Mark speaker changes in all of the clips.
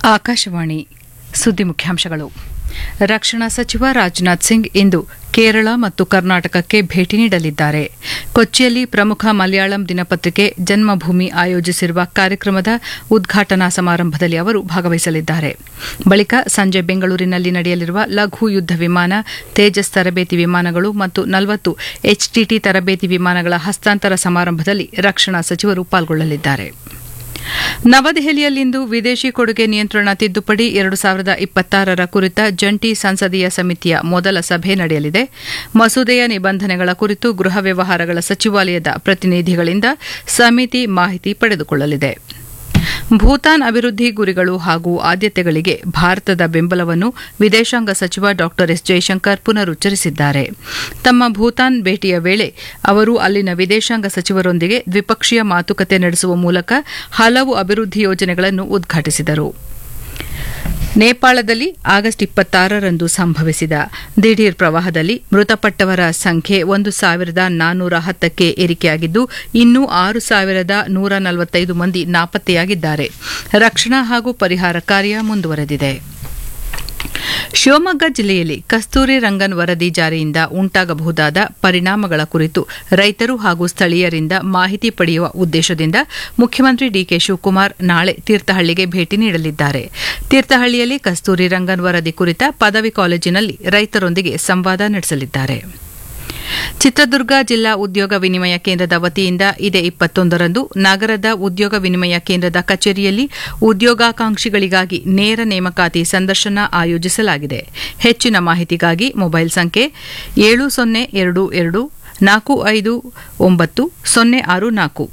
Speaker 1: ಆಕಾಶವಾಣಿ ಸುದ್ದಿ ಮುಖ್ಯಾಂಶಗಳು ರಕ್ಷಣಾ ಸಚಿವ ರಾಜನಾಥ್ ಸಿಂಗ್ ಇಂದು ಕೇರಳ ಮತ್ತು ಕರ್ನಾಟಕಕ್ಕೆ ಭೇಟಿ ನೀಡಲಿದ್ದಾರೆ ಕೊಚ್ಚಿಯಲ್ಲಿ ಪ್ರಮುಖ ಮಲಯಾಳಂ ದಿನಪತ್ರಿಕೆ ಜನ್ಮಭೂಮಿ ಆಯೋಜಿಸಿರುವ ಕಾರ್ಯಕ್ರಮದ ಉದ್ಘಾಟನಾ ಸಮಾರಂಭದಲ್ಲಿ ಅವರು ಭಾಗವಹಿಸಲಿದ್ದಾರೆ ಬಳಿಕ ಸಂಜೆ ಬೆಂಗಳೂರಿನಲ್ಲಿ ನಡೆಯಲಿರುವ ಲಘು ಯುದ್ದ ವಿಮಾನ ತೇಜಸ್ ತರಬೇತಿ ವಿಮಾನಗಳು ಮತ್ತು ನಲವತ್ತು ಎಚ್ಟಿಟಿ ತರಬೇತಿ ವಿಮಾನಗಳ ಹಸ್ತಾಂತರ ಸಮಾರಂಭದಲ್ಲಿ ರಕ್ಷಣಾ ಸಚಿವರು ಪಾಲ್ಗೊಳ್ಳಲಿದ್ದಾರೆ ನವದೆಹಲಿಯಲ್ಲಿಂದು ವಿದೇಶಿ ಕೊಡುಗೆ ನಿಯಂತ್ರಣ ತಿದ್ದುಪಡಿ ಎರಡು ಸಾವಿರದ ಇಪ್ಪತ್ತಾರರ ಕುರಿತ ಜಂಟಿ ಸಂಸದೀಯ ಸಮಿತಿಯ ಮೊದಲ ಸಭೆ ನಡೆಯಲಿದೆ ಮಸೂದೆಯ ನಿಬಂಧನೆಗಳ ಕುರಿತು ಗೃಹ ವ್ಯವಹಾರಗಳ ಸಚಿವಾಲಯದ ಪ್ರತಿನಿಧಿಗಳಿಂದ ಸಮಿತಿ ಮಾಹಿತಿ ಪಡೆದುಕೊಳ್ಳಲಿದೆ ಭೂತಾನ್ ಅಭಿವೃದ್ಧಿ ಗುರಿಗಳು ಹಾಗೂ ಆದ್ಯತೆಗಳಿಗೆ ಭಾರತದ ಬೆಂಬಲವನ್ನು ವಿದೇಶಾಂಗ ಸಚಿವ ಡಾ ಎಸ್ ಜೈಶಂಕರ್ ಪುನರುಚ್ಚರಿಸಿದ್ದಾರೆ ತಮ್ಮ ಭೂತಾನ್ ಭೇಟಿಯ ವೇಳೆ ಅವರು ಅಲ್ಲಿನ ವಿದೇಶಾಂಗ ಸಚಿವರೊಂದಿಗೆ ದ್ವಿಪಕ್ಷೀಯ ಮಾತುಕತೆ ನಡೆಸುವ ಮೂಲಕ ಹಲವು ಅಭಿವೃದ್ಧಿ ಯೋಜನೆಗಳನ್ನು ಉದ್ಘಾಟಿಸಿದರು ನೇಪಾಳದಲ್ಲಿ ಆಗಸ್ಟ್ ಇಪ್ಪತ್ತಾರರಂದು ಸಂಭವಿಸಿದ ದಿಢೀರ್ ಪ್ರವಾಹದಲ್ಲಿ ಮೃತಪಟ್ಟವರ ಸಂಖ್ಯೆ ಒಂದು ಸಾವಿರದ ನಾನ್ನೂರ ಹತ್ತಕ್ಕೆ ಏರಿಕೆಯಾಗಿದ್ದು ಇನ್ನೂ ಆರು ಸಾವಿರದ ನೂರ ನಲವತ್ತೈದು ಮಂದಿ ನಾಪತ್ತೆಯಾಗಿದ್ದಾರೆ ರಕ್ಷಣಾ ಹಾಗೂ ಪರಿಹಾರ ಕಾರ್ಯ ಮುಂದುವರೆದಿದೆ ಶಿವಮೊಗ್ಗ ಜಿಲ್ಲೆಯಲ್ಲಿ ಕಸ್ತೂರಿ ರಂಗನ್ ವರದಿ ಜಾರಿಯಿಂದ ಉಂಟಾಗಬಹುದಾದ ಪರಿಣಾಮಗಳ ಕುರಿತು ರೈತರು ಹಾಗೂ ಸ್ಥಳೀಯರಿಂದ ಮಾಹಿತಿ ಪಡೆಯುವ ಉದ್ದೇಶದಿಂದ ಮುಖ್ಯಮಂತ್ರಿ ಡಿಕೆ ಶಿವಕುಮಾರ್ ನಾಳೆ ತೀರ್ಥಹಳ್ಳಿಗೆ ಭೇಟಿ ನೀಡಲಿದ್ದಾರೆ ತೀರ್ಥಹಳ್ಳಿಯಲ್ಲಿ ಕಸ್ತೂರಿ ರಂಗನ್ ವರದಿ ಕುರಿತ ಪದವಿ ಕಾಲೇಜಿನಲ್ಲಿ ರೈತರೊಂದಿಗೆ ಸಂವಾದ ನಡೆಸಲಿದ್ದಾರೆ ಚಿತ್ರದುರ್ಗ ಜಿಲ್ಲಾ ಉದ್ಯೋಗ ವಿನಿಮಯ ಕೇಂದ್ರದ ವತಿಯಿಂದ ಇದೇ ಇಪ್ಪತ್ತೊಂದರಂದು ನಗರದ ಉದ್ಯೋಗ ವಿನಿಮಯ ಕೇಂದ್ರದ ಕಚೇರಿಯಲ್ಲಿ ಉದ್ಯೋಗಾಕಾಂಕ್ಷಿಗಳಿಗಾಗಿ ನೇರ ನೇಮಕಾತಿ ಸಂದರ್ಶನ ಆಯೋಜಿಸಲಾಗಿದೆ ಹೆಚ್ಚಿನ ಮಾಹಿತಿಗಾಗಿ ಮೊಬೈಲ್ ಸಂಖ್ಯೆ ಏಳು ಸೊನ್ನೆ ಎರಡು ಎರಡು ನಾಲ್ಕು ಐದು ಒಂಬತ್ತು ಸೊನ್ನೆ ಆರು ನಾಲ್ಕು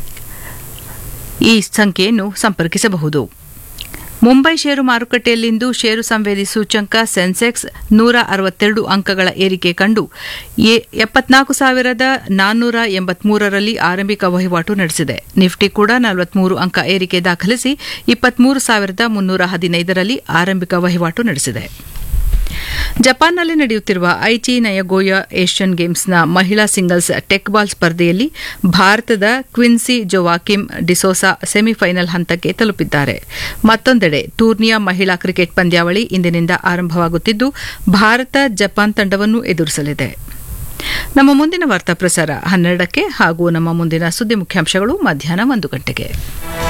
Speaker 1: ಈ ಸಂಖ್ಯೆಯನ್ನು ಸಂಪರ್ಕಿಸಬಹುದು ಮುಂಬೈ ಷೇರು ಮಾರುಕಟ್ಟೆಯಲ್ಲಿಂದು ಷೇರು ಸಂವೇದಿ ಸೂಚ್ಯಂಕ ಸೆನ್ಸೆಕ್ಸ್ ನೂರ ಅರವತ್ತೆರಡು ಅಂಕಗಳ ಏರಿಕೆ ಕಂಡು ಎಪ್ಪತ್ನಾಲ್ಕು ಸಾವಿರದ ನಾನ್ನೂರ ಎಂಬತ್ಮೂರರಲ್ಲಿ ಆರಂಭಿಕ ವಹಿವಾಟು ನಡೆಸಿದೆ ನಿಫ್ಟಿ ಕೂಡ ನಲವತ್ಮೂರು ಅಂಕ ಏರಿಕೆ ದಾಖಲಿಸಿ ಇಪ್ಪತ್ಮೂರು ಸಾವಿರದ ಮುನ್ನೂರ ಹದಿನೈದರಲ್ಲಿ ಆರಂಭಿಕ ವಹಿವಾಟು ನಡೆಸಿದೆ ಜಪಾನ್ನಲ್ಲಿ ನಡೆಯುತ್ತಿರುವ ಐಚಿ ನಯಗೋಯ ಏಷ್ಯನ್ ಗೇಮ್ಸ್ನ ಮಹಿಳಾ ಸಿಂಗಲ್ಸ್ ಟೆಕ್ ಬಾಲ್ ಸ್ಪರ್ಧೆಯಲ್ಲಿ ಭಾರತದ ಕ್ವಿನ್ಸಿ ಜೊವಾಕಿಮ್ ಡಿಸೋಸಾ ಸೆಮಿಫೈನಲ್ ಹಂತಕ್ಕೆ ತಲುಪಿದ್ದಾರೆ ಮತ್ತೊಂದೆಡೆ ಟೂರ್ನಿಯ ಮಹಿಳಾ ಕ್ರಿಕೆಟ್ ಪಂದ್ಯಾವಳಿ ಇಂದಿನಿಂದ ಆರಂಭವಾಗುತ್ತಿದ್ದು ಭಾರತ ಜಪಾನ್ ತಂಡವನ್ನು ಎದುರಿಸಲಿದೆ ನಮ್ಮ ಮುಂದಿನ ವಾರ್ತಾ ಪ್ರಸಾರ ಹನ್ನೆರಡಕ್ಕೆ ಹಾಗೂ ನಮ್ಮ ಮುಂದಿನ ಸುದ್ದಿ ಮುಖ್ಯಾಂಶಗಳು ಮಧ್ಯಾಹ್ನ ಒಂದು ಗಂಟೆಗೆ